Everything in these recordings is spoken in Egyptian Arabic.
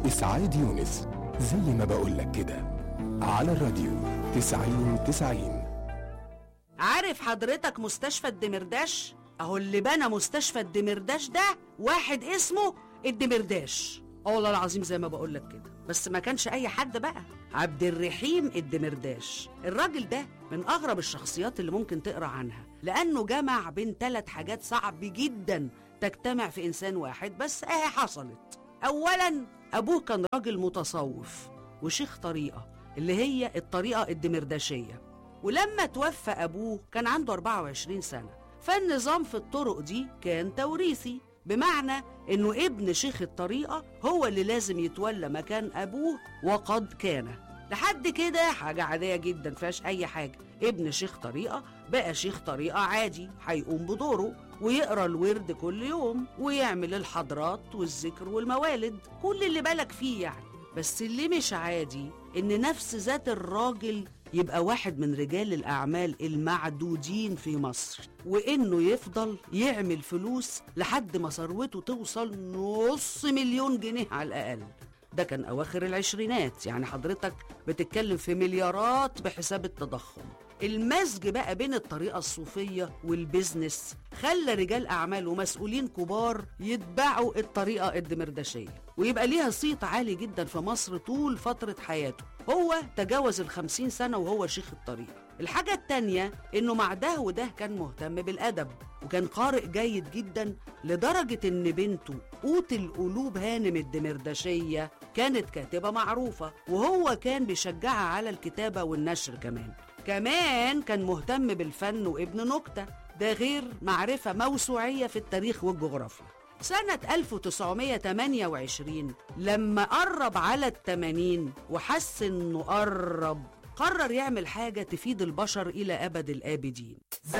إسعاد يونس زي ما بقولك كده على الراديو تسعين تسعين عارف حضرتك مستشفى الدمرداش اهو اللي بنى مستشفى الدمرداش ده واحد اسمه الدمرداش اه والله العظيم زي ما بقول لك كده بس ما كانش اي حد بقى عبد الرحيم الدمرداش الراجل ده من اغرب الشخصيات اللي ممكن تقرا عنها لانه جمع بين ثلاث حاجات صعب جدا تجتمع في انسان واحد بس اهي حصلت اولا ابوه كان راجل متصوف وشيخ طريقه اللي هي الطريقه الدمرداشيه ولما توفى أبوه كان عنده 24 سنة فالنظام في الطرق دي كان توريثي بمعنى إنه ابن شيخ الطريقة هو اللي لازم يتولى مكان أبوه وقد كان لحد كده حاجة عادية جدا فيهاش أي حاجة ابن شيخ طريقة بقى شيخ طريقة عادي هيقوم بدوره ويقرا الورد كل يوم ويعمل الحضرات والذكر والموالد كل اللي بالك فيه يعني بس اللي مش عادي إن نفس ذات الراجل يبقى واحد من رجال الأعمال المعدودين في مصر وإنه يفضل يعمل فلوس لحد ما ثروته توصل نص مليون جنيه على الأقل ده كان أواخر العشرينات يعني حضرتك بتتكلم في مليارات بحساب التضخم المزج بقى بين الطريقة الصوفية والبيزنس خلى رجال أعمال ومسؤولين كبار يتبعوا الطريقة الدمرداشية ويبقى ليها صيت عالي جدا في مصر طول فترة حياته هو تجاوز الخمسين سنة وهو شيخ الطريقة الحاجة التانية إنه مع ده وده كان مهتم بالأدب وكان قارئ جيد جدا لدرجة إن بنته قوت القلوب هانم الدمرداشية كانت كاتبة معروفة وهو كان بيشجعها على الكتابة والنشر كمان كمان كان مهتم بالفن وابن نكتة ده غير معرفة موسوعية في التاريخ والجغرافيا سنة 1928 لما قرب على التمانين وحس انه قرب قرر يعمل حاجة تفيد البشر إلى أبد الآبدين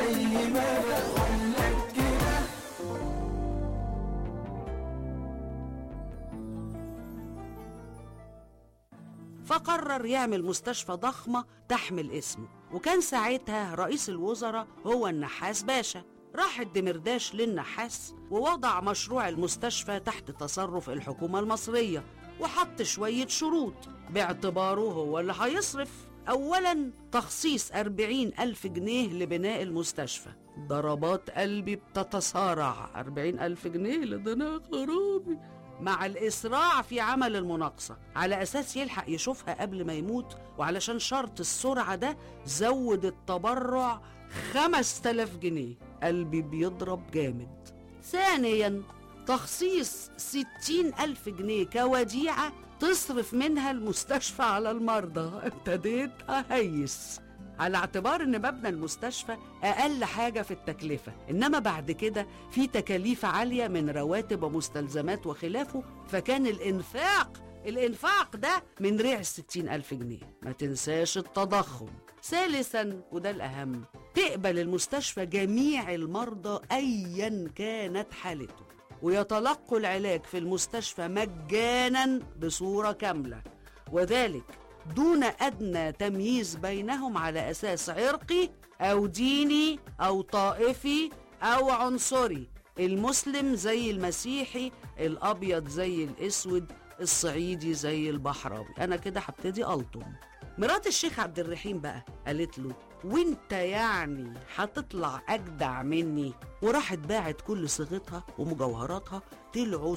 فقرر يعمل مستشفى ضخمة تحمل اسمه وكان ساعتها رئيس الوزراء هو النحاس باشا راح الدمرداش للنحاس ووضع مشروع المستشفى تحت تصرف الحكومة المصرية وحط شوية شروط باعتباره هو اللي هيصرف أولا تخصيص أربعين ألف جنيه لبناء المستشفى ضربات قلبي بتتصارع أربعين ألف جنيه لدنا خرابي مع الإسراع في عمل المناقصة على أساس يلحق يشوفها قبل ما يموت وعلشان شرط السرعة ده زود التبرع خمس تلاف جنيه قلبي بيضرب جامد ثانيا تخصيص ستين ألف جنيه كوديعة تصرف منها المستشفى على المرضى ابتديت أهيس على اعتبار ان مبنى المستشفى اقل حاجه في التكلفه انما بعد كده في تكاليف عاليه من رواتب ومستلزمات وخلافه فكان الانفاق الانفاق ده من ريع الستين ألف جنيه ما تنساش التضخم ثالثا وده الأهم تقبل المستشفى جميع المرضى أيا كانت حالته ويتلقوا العلاج في المستشفى مجانا بصورة كاملة وذلك دون أدنى تمييز بينهم على أساس عرقي أو ديني أو طائفي أو عنصري المسلم زي المسيحي الأبيض زي الأسود الصعيدي زي البحراوي أنا كده هبتدي ألطم مرات الشيخ عبد الرحيم بقى قالت له وانت يعني هتطلع أجدع مني وراحت باعت كل صيغتها ومجوهراتها طلعوا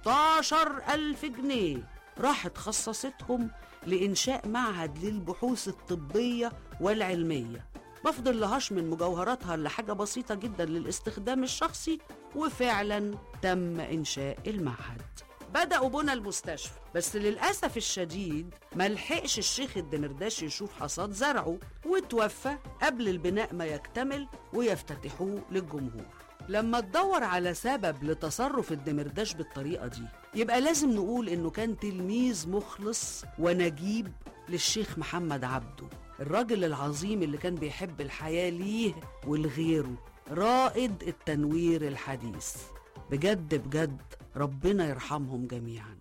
16 ألف جنيه راحت خصصتهم لإنشاء معهد للبحوث الطبية والعلمية ما فضلهاش من مجوهراتها إلا حاجة بسيطة جدا للاستخدام الشخصي وفعلا تم إنشاء المعهد بدأوا بنى المستشفى بس للأسف الشديد ملحقش الشيخ الدمرداش يشوف حصاد زرعه وتوفى قبل البناء ما يكتمل ويفتتحوه للجمهور لما تدور على سبب لتصرف الدمرداش بالطريقة دي يبقى لازم نقول إنه كان تلميذ مخلص ونجيب للشيخ محمد عبده الراجل العظيم اللي كان بيحب الحياة ليه ولغيره رائد التنوير الحديث بجد بجد ربنا يرحمهم جميعا